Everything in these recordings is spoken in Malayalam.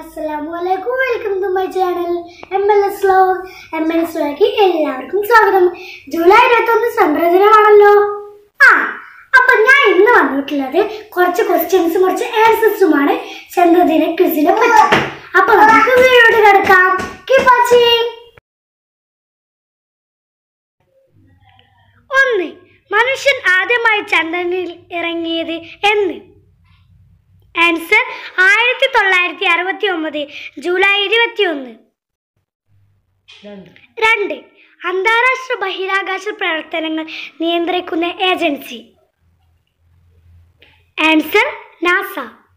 അസ്സലാമു അലൈക്കും welcome to my channel M L S log M L S ലോഗിലേക്ക് എല്ലാവർക്കും സ്വാഗതം ജൂലൈ ഇരുപത്തൊന്ന് ചന്ദ്രദിനമാണല്ലോ ആ അപ്പൊ ഞാൻ ഇന്ന് വന്നിട്ടുള്ളത് കുറച്ച് ക്വസ്റ്റ്യൻസും കുറച്ച് ആൻസേഴ്സുമാണ് ചന്ദ്രദിന ക്വിസിനെ പറ്റി അപ്പൊ നമുക്ക് വീഡിയോട്ട് കിടക്കാം Keep watching. ഒന്ന് മനുഷ്യൻ ആദ്യമായി ചന്ദ്രനിൽ ഇറങ്ങിയത് എന്ന് ആൻസർ ആയിരത്തി തൊള്ളായിരത്തി അറുപത്തി ഒമ്പത് ജൂലൈ ഇരുപത്തി ഒന്ന് രണ്ട് അന്താരാഷ്ട്ര ബഹിരാകാശ പ്രവർത്തനങ്ങൾ നിയന്ത്രിക്കുന്ന ഏജൻസി ആൻസർ നാസ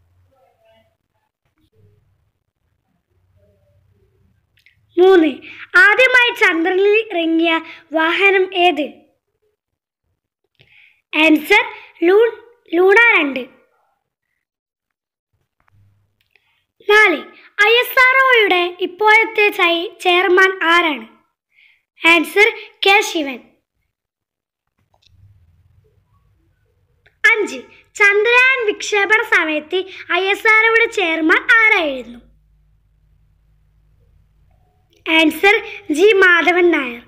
മൂന്ന് ആദ്യമായി ചന്ദ്രനിൽ ഇറങ്ങിയ വാഹനം ഏത് ആൻസർ ലൂൺ ലൂണ രണ്ട് നാല് ഐ എസ് ആർ ഒയുടെ ഇപ്പോഴത്തെ ചൈ- ചെയർമാൻ ആരാണ് ആൻസർ കെ ശിവൻ അഞ്ച് ചന്ദ്രയാൻ വിക്ഷേപണ സമയത്ത് ഐ എസ് ആർ ഒയുടെ ചെയർമാൻ ആരായിരുന്നു ആൻസർ ജി മാധവൻ നായർ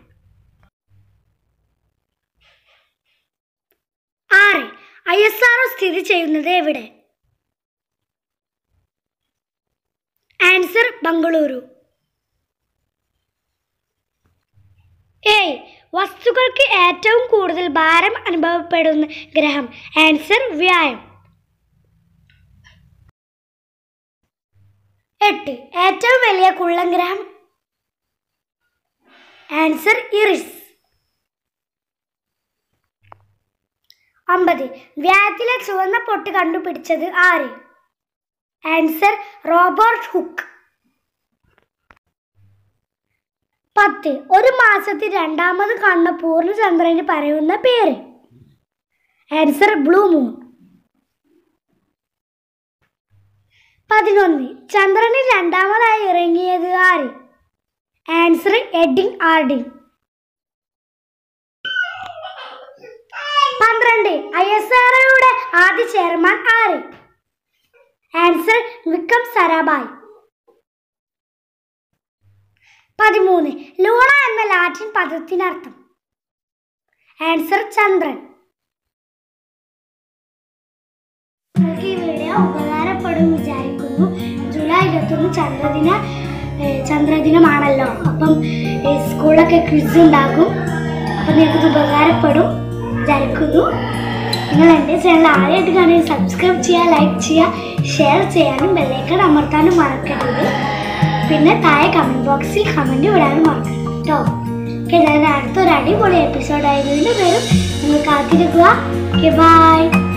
ആറ് ഐ എസ് ആർ ഒ സ്ഥിതി ചെയ്യുന്നത് എവിടെ ആൻസർ ബംഗളൂരു ഏയ് വസ്തുക്കൾക്ക് ഏറ്റവും കൂടുതൽ ഭാരം അനുഭവപ്പെടുന്ന ഗ്രഹം ആൻസർ വ്യായം എട്ട് ഏറ്റവും വലിയ കുള്ളൻ ഗ്രഹം ആൻസർ ഇറിസ് ഒമ്പത് വ്യായത്തിലെ ചുവന്ന പൊട്ട് കണ്ടുപിടിച്ചത് ആര് ആൻസർ റോബർട്ട് ഹുക്ക് പത്ത് ഒരു മാസത്തിൽ രണ്ടാമത് കാണുന്ന പൂർണ്ണചന്ദ്രന് പറയുന്ന പേര് ആൻസർ ബ്ലൂ മൂൺ പതിനൊന്ന് ചന്ദ്രനിൽ രണ്ടാമതായി ഇറങ്ങിയത് ആര് ആൻസർ എഡിങ് ആർഡിങ് പന്ത്രണ്ട് ഐ എസ് ആർഒയുടെ ആദ്യ ചെയർമാൻ ആര് ആൻസർ വിക്രം സരാഭായ് പതിമൂന്ന് ലൂണ എന്ന ലാറ്റിൻ പദത്തിനർത്ഥം ആൻസർ ചന്ദ്രൻ നിങ്ങൾക്ക് ഈ വീഡിയോ ഉപകാരപ്പെടും വിചാരിക്കുന്നു ജൂലൈ ഇരുപത്തൊന്ന് ചന്ദ്രദിന ഏഹ് ചന്ദ്രദിനമാണല്ലോ അപ്പം ഏഹ് സ്കൂളിലൊക്കെ ക്വിസ് ഉണ്ടാകും അപ്പം നിങ്ങൾക്കിത് ഉപകാരപ്പെടും വിചാരിക്കുന്നു നിങ്ങൾ എൻ്റെ ചാനൽ ആദ്യമായിട്ട് കാണുകയും സബ്സ്ക്രൈബ് ചെയ്യുക ലൈക്ക് ചെയ്യുക ഷെയർ ചെയ്യാനും ബെല്ലൈക്കൺ അമർത്താനും മറക്കരുത് പിന്നെ താഴെ കമൻറ്റ് ബോക്സിൽ കമൻറ്റ് വിടാനും മറക്കരുത് കേട്ടോ ഓക്കെ ഞാൻ അടുത്തൊരു അടിപൊളി എപ്പിസോഡായി വീണ്ടും വരും നിങ്ങൾ കാത്തിരിക്കുക ഓക്കെ ബൈ